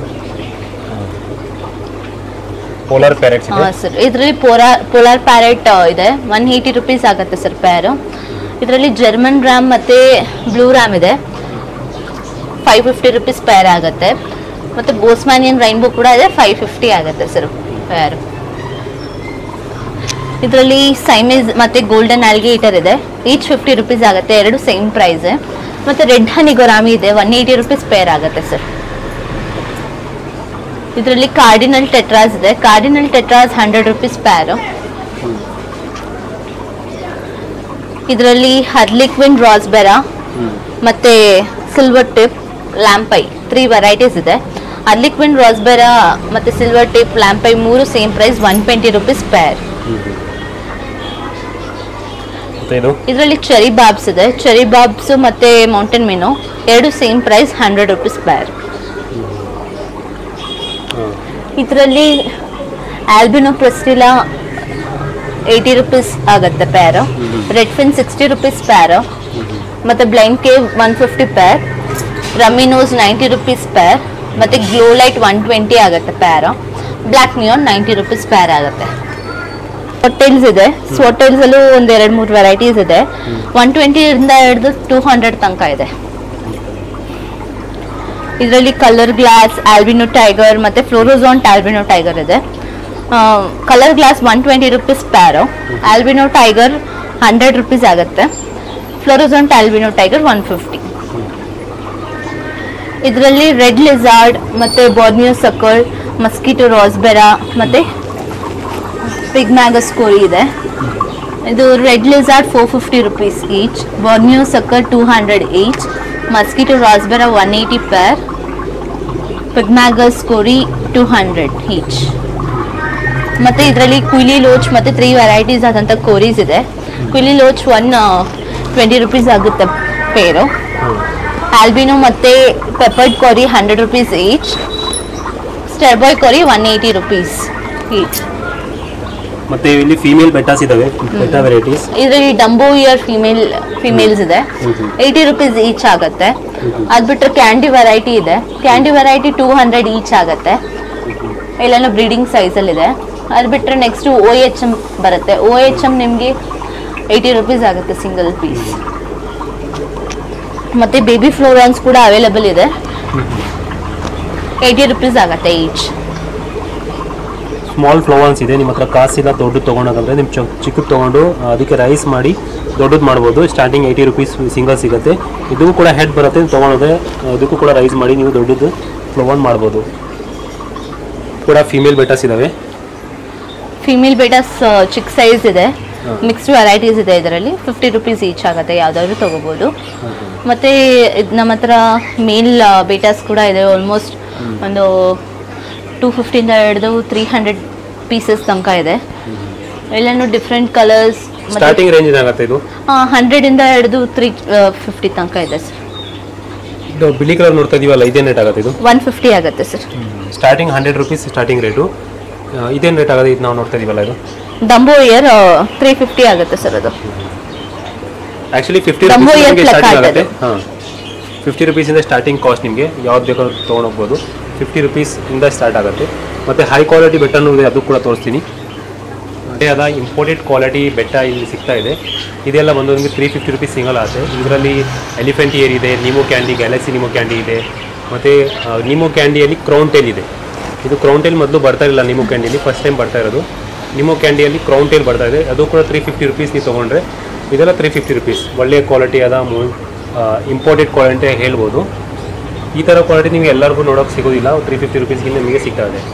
ಪೋಲಾರ್ ಪ್ಯಾರೆಟ್ಸ್ ಇದೆ
ಸರ್ ಇದರಲ್ಲಿ ಪೋಲಾರ್ ಪೋಲಾರ್ ಪ್ಯಾರೆಟ್ ಇದೆ ಒನ್ ಏಯ್ಟಿ ರುಪೀಸ್ ಆಗುತ್ತೆ ಸರ್ ಪ್ಯಾರು ಇದರಲ್ಲಿ German ram and blue ram ಇದೆ ಫೈವ್ ಫಿಫ್ಟಿ ರುಪೀಸ್ ಪೇರ್ ಆಗುತ್ತೆ ಮತ್ತು ಬೋಸ್ಮ್ಯಾನಿಯನ್ ರೈನ್ಬೋ ಕೂಡ ಇದೆ ಫೈವ್ ಫಿಫ್ಟಿ ಆಗುತ್ತೆ ಸರ್ ಪೇರ್ ಇದರಲ್ಲಿ ಸೈಮೀಸ್ ಮತ್ತು ಗೋಲ್ಡನ್ ಆಲ್ಗೇಟರ್ ಇದೆ ಈಚ್ ಫಿಫ್ಟಿ ರುಪೀಸ್ ಆಗುತ್ತೆ ಎರಡು ಸೇಮ್ ಪ್ರೈಸ್ ಮತ್ತು ರೆಡ್ ಹನಿ ಗೊರಾಮಿ ಇದೆ ಒನ್ ಏಯ್ಟಿ ರುಪೀಸ್ ಪೇರ್ ಆಗುತ್ತೆ ಸರ್ ಇದರಲ್ಲಿ ಕಾರ್ಡಿನಲ್ ಟೆಟ್ರಾಸ್ ಇದೆ cardinal tetras hundred rupees pair ಇದರಲ್ಲಿ ಹರ್ಲಿಕ್ವಿನ್ ರಾಸ್ಬೆರಾ ಮತ್ತೆ silver tip lampeye three varieties ಇದೆ ಅರ್ಲಿಕ್ವಿನ್ ರಾಸ್ಬೆರಾ ಮತ್ತೆ ಸಿಲ್ವರ್ ಟಿಪ್ ಲ್ಯಾಂಪೈ ಮೂರು same price one twenty rupees pair
ಮತ್ತೆ ಇದು
ಇದರಲ್ಲಿ ಚೆರಿ ಬಾಬ್ಸ್ ಇದೆ ಚೆರಿ ಬಾಬ್ಸ್ ಮತ್ತೆ ಮೌಂಟೇನ್ ಮೀನು ಎರಡು same price hundred rupees pair
ಹಾಂ
ಇದರಲ್ಲಿ ಆಲ್ಬಿನೋ ಪ್ರೆಸ್ಟಿಲಾ ಏಯ್ಟಿ ರುಪೀಸ್ ಆಗುತ್ತೆ pair red fin sixty rupees pair ಮತ್ತು blind cave one fifty pair rummynose ninety rupees pair ಮತ್ತು ಗ್ಲೋ ಲೈಟ್ ಒನ್ ಟ್ವೆಂಟಿ ಆಗುತ್ತೆ pair black neon ninety rupees pair ಆಗುತ್ತೆ swordtails ಇದೆ ಸ್ವಟೈಲ್ಸ್ ಅಲ್ಲೂ ಒಂದು ಎರಡು ಮೂರು ವೆರೈಟೀಸ್ ಇದೆ ಒನ್ ಟ್ವೆಂಟಿಯಿಂದ ಹಿಡಿದು ಟೂ ಹಂಡ್ರೆಡ್ ತನಕ ಇದೆ ಇದರಲ್ಲಿ ಕಲರ್ ಗ್ಲಾಸ್ ಆಲ್ಬಿನೋ ಟೈಗರ್ ಮತ್ತೆ ಫ್ಲೋರೋಝಾನ್ ಆಲ್ಬಿನೋ ಟೈಗರ್ ಇದೆ colour glass one twenty rupees pair albino tiger hundred rupees ಆಗುತ್ತೆ ಫ್ಲೋರೋಝಾನ್ ಆಲ್ಬಿನೋ ಟೈಗರ್ ಒನ್ ಫಿಫ್ಟಿ ಇದರಲ್ಲಿ ರೆಡ್ ಲಿಸಾರ್ಡ್ ಮತ್ತೆ ಬಾರ್ನಿಯೋ ಸಕಲ್ ಮಸ್ಕಿಟೋ ರಾಸ್ಬೆರಾ ಮತ್ತೆ ಪಿಗ್ ಮ್ಯಾಗಸ್ಕೋರಿ ಇದೆ ಇದು red lizard four fifty rupees each Borneo sucker two hundred each mosquito rasbora one eighty pair pygmaeus cory two hundred each ಮತ್ತು ಇದರಲ್ಲಿ ಕುಯ್ಲಿ ಲೋಚ್ ಮತ್ತು ತ್ರೀ ವೆರೈಟೀಸ್ ಆದಂಥ ಕೋರೀಸ್ ಇದೆ kuhli loach one twenty rupees ಆಗುತ್ತೆ pair albino and peppered cory hundred rupees each sterbai cory one eighty rupees each
ಮತ್ತೆ ಇಲ್ಲಿ female ಬೆಟ್ಟಾಸ್ ಇದಾವೆ ಬೆಟ್ಟ ವೆರೈಟೀಸ್
ಇದರಲ್ಲಿ ಡಂಬೋ ಇಯರ್ ಫಿಮೇಲ್ ಫಿಮೇಲ್ಸ್ ಇದೆ
ಹ್ಮ್ ಹ್ಮ್.
ಏಯ್ಟಿ ರುಪೀಸ್ ಈಚ್ ಆಗುತ್ತೆ ಅದು ಬಿಟ್ಟರೆ ಕ್ಯಾಂಡಿ ವೆರೈಟಿ ಇದೆ candy variety two hundred each ಆಗುತ್ತೆ ಎಲ್ಲನೂ ಬ್ರೀಡಿಂಗ್ ಸೈಜಲ್ಲಿದೆ ಅದು ಬಿಟ್ಟರೆ ನೆಕ್ಸ್ಟ್ ಓ ಎಚ್ ಎಮ್ ಬರುತ್ತೆ ಓ ಎಚ್ ಎಮ್ ನಿಮಗೆ ಏಯ್ಟಿ ರುಪೀಸ್ ಆಗುತ್ತೆ ಸಿಂಗಲ್ ಪೀಸ್ ಮತ್ತು ಬೇಬಿ ಫ್ಲೋರಾನ್ಸ್ ಕೂಡ ಅವೈಲೇಬಲ್ ಇದೆ ಏಯ್ಟಿ ರುಪೀಸ್ ಆಗುತ್ತೆ ಈಚ್
ಸ್ಮಾಲ್ ಫ್ಲವರ್ಸ್ ಇದೆ ನಿಮ್ಮ ಹತ್ರ ಕಾಸಿಲ್ಲ ದೊಡ್ಡದು ತೊಗೊಂಡೋಗಂದ್ರೆ ನಿಮ್ಮ ಚೊ ಚಿಕ್ಕದು ತೊಗೊಂಡು ಆ, ಅದಕ್ಕೆ ರೈಸ್ ಮಾಡಿ ದೊಡ್ಡದು ಮಾಡ್ಬೋದು ಸ್ಟಾರ್ಟಿಂಗ್ ಏಯ್ಟಿ ರುಪೀಸ್ ಸಿಂಗಲ್ ಸಿಗುತ್ತೆ ಇದು ಕೂಡ ಹೆಡ್ ಬರುತ್ತೆ ನೀವು ತೊಗೊಂಡೋದ್ರೆ ಆ, ಇದಕ್ಕೂ ಕೂಡ ರೈಸ್ ಮಾಡಿ ನೀವು ದೊಡ್ಡದು ಫ್ಲವರ್ ಮಾಡ್ಬೋದು ಕೂಡ ಫೀಮೇಲ್ ಬೆಟಸ್ ಇದ್ದಾವೆ
ಫಿಮೇಲ್ ಬೇಟಾಸ್ ಚಿಕ್ಕ ಸೈಜ್ ಇದೆ
ಹಾ.
ಮಿಕ್ಸ್ಡ್ ವೆರೈಟೀಸ್ ಇದೆ ಇದರಲ್ಲಿ ಫಿಫ್ಟಿ ರುಪೀಸ್ ಈಚ್ ಆಗುತ್ತೆ ಯಾವುದಾದ್ರೂ ತೊಗೋಬೋದು ಮತ್ತು ಇದು ನಮ್ಮ ಹತ್ರ ಮೇಲ್ ಬೇಟಾಸ್ ಕೂಡ ಇದೆ ಆಲ್ಮೋಸ್ಟ್ ಒಂದು ಟೂ ಫಿಫ್ಟಿಯಿಂದ ಹಿಡಿದು ತ್ರೀ ಹಂಡ್ರೆಡ್ ಪೀಸಸ್ ತನಕ ಇದೆ ಎಲ್ಲನೂ ಡಿಫ್ರೆಂಟ್ ಕಲರ್ಸ್
ಸ್ಟಾರ್ಟಿಂಗ್ ರೇಂಜ್ ಏನಾಗುತ್ತೆ ಇದು
ಹಂಡ್ರೆಡಿಂದ ಹಿಡಿದು ತ್ರೀ ಫಿಫ್ಟಿ ತನಕ ಇದೆ ಸರ್
ಇದು ಬಿಳಿ ಕಲರ್ ನೋಡ್ತಾ ಇದೀವಲ್ಲ ಇದೇನು ರೇಟ್ ಆಗುತ್ತೆ ಇದು
ಒನ್ ಫಿಫ್ಟಿ ಆಗುತ್ತೆ sir
starting hundred rupees starting rate ಇದೇನು ರೇಟ್ ಆಗುತ್ತೆ ಇದು ನಾವು ನೋಡ್ತಾ ಇದೀವಲ್ಲ ಇದು
ಡಂಬೋ ಇಯರ್ ತ್ರೀ ಫಿಫ್ಟಿ ಆಗುತ್ತೆ ಸರ್ ಅದು
actually fifty
Jumbo ear
rupees
pluck
starting
ಆಗುತ್ತೆ.
ಆಗುತ್ತೆ ಹಾಂ ಫಿಫ್ಟಿ ರುಪೀಸಿಂದ ಸ್ಟಾರ್ಟಿಂಗ್ ಕಾಸ್ಟ್ ನಿಮಗೆ ಯಾವ್ದು ಬೇಕಾದ್ರೂ ತೊಗೊಂಡೋಗ್ಬೋದು ಫಿಫ್ಟಿ ರುಪೀಸಿಂದ ಸ್ಟಾರ್ಟ್ ಆಗುತ್ತೆ ಮತ್ತು ಹೈ ಕ್ವಾಲಿಟಿ ಬೆಟ್ಟನೂ ಇದೆ ಅದು ಕೂಡ ತೋರಿಸ್ತೀನಿ ಅದೇ ಅದ ಇಂಪೋರ್ಟೆಡ್ ಕ್ವಾಲಿಟಿ ಬೆಟ್ಟ ಇಲ್ಲಿ ಸಿಗ್ತಾ ಇದೆ ಇದೆಲ್ಲ ಬಂದು ನಿಮಗೆ ತ್ರೀ ಫಿಫ್ಟಿ ರುಪೀಸ್ ಸಿಂಗಲ್ ಆಗುತ್ತೆ ಇದರಲ್ಲಿ ಎಲಿಫೆಂಟ್ ಇಯರ್ ಇದೆ Nemo candy galaxy Nemo candy ಇದೆ ಮತ್ತು ನಿಮೋ ಕ್ಯಾಂಡಿಯಲ್ಲಿ ಕ್ರೌನ್ ಟೇಲ್ ಇದೆ ಇದು ಕ್ರೌನ್ ಟೇಲ್ ಮೊದಲು ಬರ್ತಾ ಇರಲಿಲ್ಲ ನಿಮೋ ಕ್ಯಾಂಡಿಯಲ್ಲಿ ಫಸ್ಟ್ ಟೈಮ್ ಬರ್ತಾ ಇರೋದು ನಿಮೋ ಕ್ಯಾಂಡಿಯಲ್ಲಿ ಕ್ರೌನ್ ಟೇಲ್ ಬರ್ತಾ ಇದೆ ಅದು ಕೂಡ ತ್ರೀ ಫಿಫ್ಟಿ ರುಪೀಸ್ ನೀವು ತೊಗೊಂಡ್ರೆ ಇದೆಲ್ಲ ತ್ರೀ ಫಿಫ್ಟಿ ರುಪೀಸ್ ಒಳ್ಳೆಯ ಕ್ವಾಲಿಟಿ ಅದ ಮೂ ಇಂಪೋರ್ಟೆಡ್ ಕ್ವಾಲಿಟಿ ಹೇಳ್ಬೋದು ಈ ಥರ ಕ್ವಾಲಿಟಿ ನಿಮಗೆ ಎಲ್ಲರಿಗೂ ನೋಡೋಕೆ ಸಿಗೋದಿಲ್ಲ ತ್ರೀ ಫಿಫ್ಟಿ ರುಪೀಸ್ಗೆ ನಿಮಗೆ ಸಿಗ್ತಾ ಇದೆ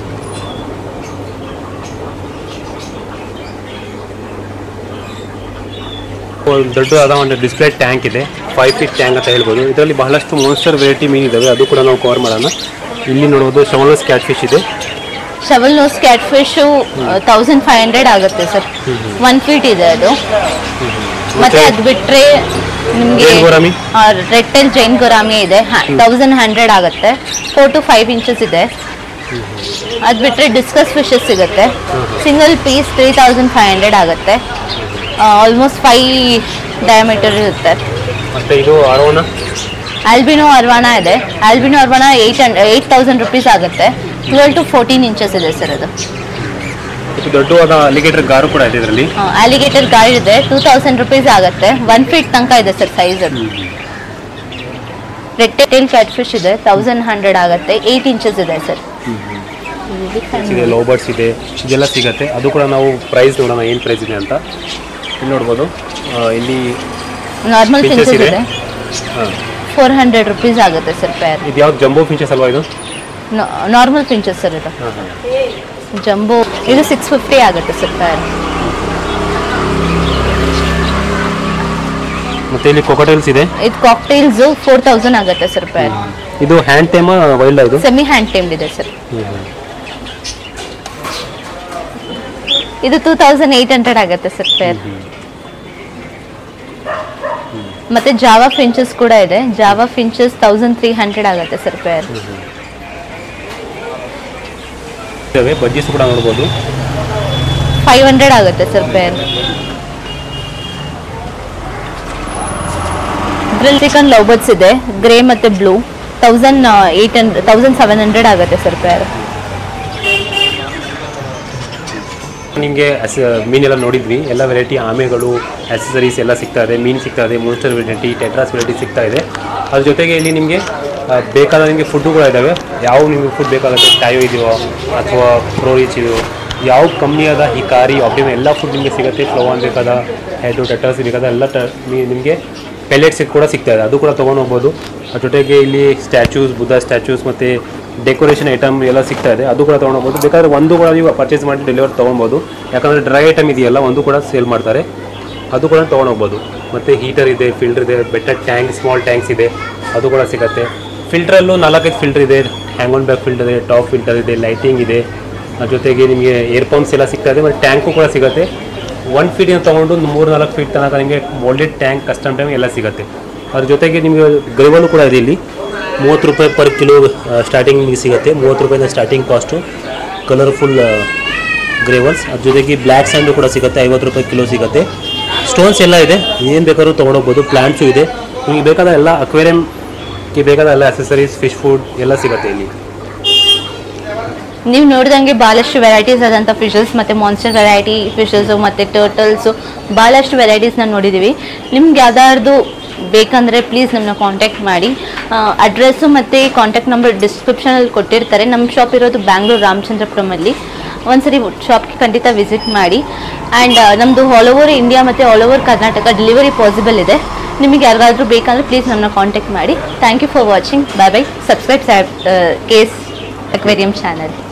ಒಂದು ದೊಡ್ಡದಾದ ಒಂದು ಡಿಸ್ಪ್ಲೇ ಟ್ಯಾಂಕ್ ಇದೆ ಫೈವ್ ಫೀಟ್ ಟ್ಯಾಂಕ್ ಅಂತ ಹೇಳ್ಬೋದು ಇದರಲ್ಲಿ ಬಹಳಷ್ಟು ಮೋನ್ಸ್ಟರ್ ವೆರೈಟಿ ಮೀನು ಇದ್ದಾವೆ ಅದು ಕೂಡ ನಾವು ಕವರ್ ಮಾಡೋಣ ಇಲ್ಲಿ ನೋಡ್ಬೋದು ಶವಲಸ್ ಕ್ಯಾಟ್ ಫಿಶ್ ಇದೆ
shovel nose catfish thousand five hundred ಆಗುತ್ತೆ ಸರ್ ಒನ್ ಫೀಟ್ ಇದೆ ಅದು ಮತ್ತೆ ಅದು ಬಿಟ್ರೆ ನಿಮಗೆ
giant gourami?
Red tail giant gourami ಇದೆ ತೌಸಂಡ್ ಹಂಡ್ರೆಡ್ ಆಗುತ್ತೆ ಫೋರ್ ಟು ಫೈವ್ ಇಂಚಸ್ ಇದೆ ಅದು ಬಿಟ್ರೆ ಡಿಸ್ಕಸ್ ಫಿಶಸ್ ಸಿಗುತ್ತೆ single piece three thousand five hundred ಆಗುತ್ತೆ ಆಲ್ಮೋಸ್ಟ್ ಫೈ ಡಯಾಮೀಟರ್ ಇರುತ್ತೆ
ಮತ್ತು ಇದು ಅರೋನ
ಆಲ್ಬಿನೋ ಅರ್ವಾಣ ಇದೆ albino arowana eight hundred eight thousand rupees ಆಗುತ್ತೆ ಟ್ವೆಲ್ ಟು ಫೋರ್ಟೀನ್ ಇಂಚಸ್ ಇದೆ ಸರ್ ಅದು
ಇದು ದೊಡ್ಡವಾದ ಅಲಿಗೇಟರ್ ಗಾರು ಕೂಡ ಇದೆ ಇದರಲ್ಲಿ
ಅಲಿಗೇಟರ್ ಗಾರ್ಡ್ ಇದೆ ಟೂ ತೌಸಂಡ್ ರುಪೀಸ್ ಆಗುತ್ತೆ ಒನ್ ಫೀಟ್ ತನಕ ಇದೆ ಸರ್ ಸೈಜ್ ಅದು ರೆಡ್ ಟೇಲ್ ಕ್ಯಾಟ್ ಫಿಶ್ ಇದೆ ತೌಸಂಡ್ ಹಂಡ್ರೆಡ್ ಆಗುತ್ತೆ ಏಯ್ಟ್ ಇಂಚಸ್ ಇದೆ ಸರ್
ಇದೆ ಲೋ ಬರ್ಡ್ಸ್ ಇದೆ ಇದೆಲ್ಲ ಸಿಗುತ್ತೆ ಅದು ಕೂಡ ನಾವು ಪ್ರೈಸ್ ನೋಡೋಣ ಏನು ಪ್ರೈಸ್ ಇದೆ ಅಂತ ಇಲ್ಲಿ ನೋಡ್ಬೋದು ಆ, ಇಲ್ಲಿ
ನಾರ್ಮಲ್
ಫಿಂಚಸ್
ಫಿಂಚಸ್
ಇದೆ
ಇದೆ
ಹಾಂ
ಫೋರ್ ಹಂಡ್ರೆಡ್ ರುಪೀಸ್ ಆಗುತ್ತೆ ಸರ್ ಪೇರ್
ಇದು ಯಾವ್ದು ಜಂಬೋ ಫಿಂಚಸ್ ಅಲ್ವಾ ಇದು
ನಾರ್ಮಲ್ ಫಿಂಚಸ್ ಸರ್ ಇದು
ಹಾಂ ಹಾಂ
ಜಂಬೋ ಇದು ಸಿಕ್ಸ್ ಫಿಫ್ಟಿ ಆಗುತ್ತೆ ಸರ್ ಪೇರ್
ಮತ್ತು ಇಲ್ಲಿ ಕೊಕೊಟೈಲ್ಸ್ ಇದೆ
ಇದು ಕಾಕ್ಟೈಲ್ಸ್ ಫೋರ್ ತೌಸಂಡ್ ಆಗುತ್ತೆ ಸರ್ ಪೇರ್
ಇದು ಹ್ಯಾಂಡ್ ಟೈಮ ವೈಲ್ಡ್ ಇದು
ಸೆಮಿ ಹ್ಯಾಂಡ್ ಟೈಮ್ಡ್ ಇದೆ ಸರ್ ಇದು ಟೂ ತೌಸಂಡ್ ಏಯ್ಟ್ ಹಂಡ್ರೆಡ್ ಆಗುತ್ತೆ ಸರ್ ಪೇರ್ ಮತ್ತೆ ಜಾವಾ ಫಿಂಚಸ್ ಕೂಡ ಇದೆ Java finches thousand three hundred ಆಗುತ್ತೆ ಸರ್ ಪೇರ್
ಇದ್ದಾವೆ ಬಜ್ಜೀಸ್ ಕೂಡ ನೋಡ್ಬೋದು
ಫೈವ್ ಹಂಡ್ರೆಡ್ ಆಗುತ್ತೆ sir pair grill chicken lovebirds ಇದೆ ಗ್ರೇ ಮತ್ತೆ blue thousand eight hundred thousand seven hundred ಆಗುತ್ತೆ ಸರ್ ಪೇರ್
ನಿಮಗೆ ಮೀನೆಲ್ಲ ನೋಡಿದ್ವಿ ಎಲ್ಲ ವೆರೈಟಿ ಆಮೆಗಳು ಆಕ್ಸಸರೀಸ್ ಎಲ್ಲ ಸಿಗ್ತಾ ಇದೆ ಮೀನು ಸಿಗ್ತಾ ಇದೆ ಮೋನ್ಸ್ಟರ್ ವೆರೈಟಿ ಟೆಟ್ರಾಸ್ ವೆರೈಟಿ ಸಿಗ್ತಾ ಇದೆ ಅದ್ರ ಜೊತೆಗೆ ಇಲ್ಲಿ ನಿಮಗೆ ಆ, ಬೇಕಾದ ನಿಮಗೆ ಫುಡ್ಡು ಕೂಡ ಇದ್ದಾವೆ ಯಾವ ನಿಮಗೆ ಫುಡ್ ಬೇಕಾಗುತ್ತೆ ಟಾಯೋ ಇದೆಯೋ ಅಥವಾ ಪ್ರೋರಿಚ್ ಇದೆಯೋ ಯಾವ ಕಂಪ್ನಿಯಾದ ಹಿಕಾರಿ ಆಪ್ಟಿಮ್ ಎಲ್ಲ ಫುಡ್ ನಿಮಗೆ ಸಿಗುತ್ತೆ ಫ್ಲೋವಾನ್ ಬೇಕಾದ ಹೆಡು ಟೆಟರ್ಸ್ ಬೇಕಾದ ಎಲ್ಲ ಟ ನಿಮಗೆ ಪೆಲೆಟ್ಸ್ ಕೂಡ ಸಿಗ್ತಾ ಇದೆ ಅದು ಕೂಡ ತೊಗೊಂಡು ಹೋಗ್ಬೋದು ಅದ್ರ ಜೊತೆಗೆ ಇಲ್ಲಿ ಸ್ಟ್ಯಾಚ್ಯೂಸ್ ಬುದ್ಧ ಸ್ಟ್ಯಾಚ್ಯೂಸ್ ಮತ್ತು ಡೆಕೋರೇಷನ್ ಐಟಮ್ ಎಲ್ಲ ಸಿಗ್ತಾ ಇದೆ ಅದು ಕೂಡ ತೊಗೊಂಡೋಗ್ಬೋದು ಬೇಕಾದ್ರೆ ಒಂದು ಕೂಡ ನೀವು ಪರ್ಚೇಸ್ ಮಾಡಿ ಡೆಲಿವರ್ ತೊಗೊಬೋದು ಯಾಕಂದರೆ ಡ್ರೈ ಐಟಮ್ ಇದೆಯಲ್ಲ ಒಂದು ಕೂಡ ಸೇಲ್ ಮಾಡ್ತಾರೆ ಅದು ಕೂಡ ತೊಗೊಂಡೋಗ್ಬೋದು ಮತ್ತು ಹೀಟರ್ ಇದೆ ಫಿಲ್ಟರ್ ಇದೆ ಬೆಟರ್ ಟ್ಯಾಂಕ್ ಸ್ಮಾಲ್ ಟ್ಯಾಂಕ್ಸ್ ಇದೆ ಅದು ಕೂಡ ಸಿಗುತ್ತೆ ಫಿಲ್ಟ್ರಲ್ಲೂ ನಾಲ್ಕೈದು ಫಿಲ್ಟರ್ ಇದೆ ಹ್ಯಾಂಗ್ ಆನ್ ಬ್ಯಾಕ್ ಫಿಲ್ಟರ್ ಇದೆ ಟಾಪ್ ಫಿಲ್ಟರ್ ಇದೆ ಲೈಟಿಂಗ್ ಇದೆ ಅದ್ರ ಜೊತೆಗೆ ನಿಮಗೆ ಏರ್ ಪಂಪ್ಸ್ ಎಲ್ಲ ಸಿಗ್ತಾ ಇದೆ ಮತ್ತು ಟ್ಯಾಂಕು ಕೂಡ ಸಿಗುತ್ತೆ ಒನ್ ಫೀಟಿಂದ ತೊಗೊಂಡು ಒಂದು ಮೂರು ನಾಲ್ಕು ಫೀಟ್ ತನಕ ನಿಮಗೆ ಮೋಲ್ಡೆಡ್ ಟ್ಯಾಂಕ್ ಕಸ್ಟಮ್ ಟ್ಯಾಂಕ್ ಎಲ್ಲ ಸಿಗುತ್ತೆ ಅದ್ರ ಜೊತೆಗೆ ನಿಮಗೆ ಗ್ರೇವಲು ಕೂಡ ಇದೆ ಇಲ್ಲಿ ಮೂವತ್ತು ರೂಪಾಯಿ ಪರ್ ಕಿಲೋ ಸ್ಟಾರ್ಟಿಂಗ್ ನಿಮಗೆ ಸಿಗುತ್ತೆ ಮೂವತ್ತು ರೂಪಾಯಿಂದ ಸ್ಟಾರ್ಟಿಂಗ್ ಕಾಸ್ಟು ಕಲರ್ಫುಲ್ ಗ್ರೇವಲ್ಸ್ ಅದ್ರ ಜೊತೆಗೆ ಬ್ಲ್ಯಾಕ್ ಸ್ಯಾಂಡು ಕೂಡ ಸಿಗುತ್ತೆ ಐವತ್ತು ರೂಪಾಯಿ ಕಿಲೋ ಸಿಗುತ್ತೆ ಸ್ಟೋನ್ಸ್ ಎಲ್ಲ ಇದೆ ಏನು ಬೇಕಾದ್ರೂ ತೊಗೊಂಡೋಗ್ಬೋದು ಪ್ಲ್ಯಾಂಟ್ಸು ಇದೆ ನಿಮಗೆ ಬೇಕಾದ ಎಲ್ಲ ಅಕ್ವೇರಿಯಮ್ಗೆ ಬೇಕಾದ ಎಲ್ಲ ಅಸೆಸರೀಸ್ ಫಿಶ್ ಫುಡ್ ಎಲ್ಲ ಸಿಗುತ್ತೆ ಇಲ್ಲಿ
ನೀವು ನೋಡಿದಂಗೆ ಭಾಳಷ್ಟು ವೆರೈಟೀಸ್ ಆದಂಥ ಫಿಶಸ್ ಮತ್ತು ಮಾನ್ಸ್ಟರ್ ವೆರೈಟಿ ಫಿಶಸ್ಸು ಮತ್ತು ಟರ್ಟಲ್ಸು ಭಾಳಷ್ಟು ವೆರೈಟೀಸ್ನ ನೋಡಿದ್ದೀವಿ ನಿಮ್ಗೆ ಯಾವ್ದಾದ್ರು ಬೇಕಂದರೆ ಪ್ಲೀಸ್ ನಮ್ಮನ್ನ ಕಾಂಟ್ಯಾಕ್ಟ್ ಮಾಡಿ ಅಡ್ರೆಸ್ಸು ಮತ್ತು ಕಾಂಟ್ಯಾಕ್ಟ್ ನಂಬರ್ ಡಿಸ್ಕ್ರಿಪ್ಷನಲ್ಲಿ ಕೊಟ್ಟಿರ್ತಾರೆ ನಮ್ಮ ಶಾಪ್ ಇರೋದು ಬ್ಯಾಂಗ್ಳೂರು ರಾಮಚಂದ್ರಪುರಮಲ್ಲಿ ಒಂದ್ಸರಿ ಶಾಪ್ಗೆ ಖಂಡಿತ ವಿಸಿಟ್ ಮಾಡಿ ಆ್ಯಂಡ್ ನಮ್ಮದು ಆಲ್ ಓವರ್ ಇಂಡಿಯಾ ಮತ್ತು all over Karnataka delivery possible ಇದೆ ನಿಮಗೆ ಯಾರಿಗಾದ್ರೂ ಬೇಕಂದ್ರೆ ಪ್ಲೀಸ್ ನಮ್ಮನ್ನ ಕಾಂಟ್ಯಾಕ್ಟ್ ಮಾಡಿ thank you for watching bye bye subscribe case aquarium channel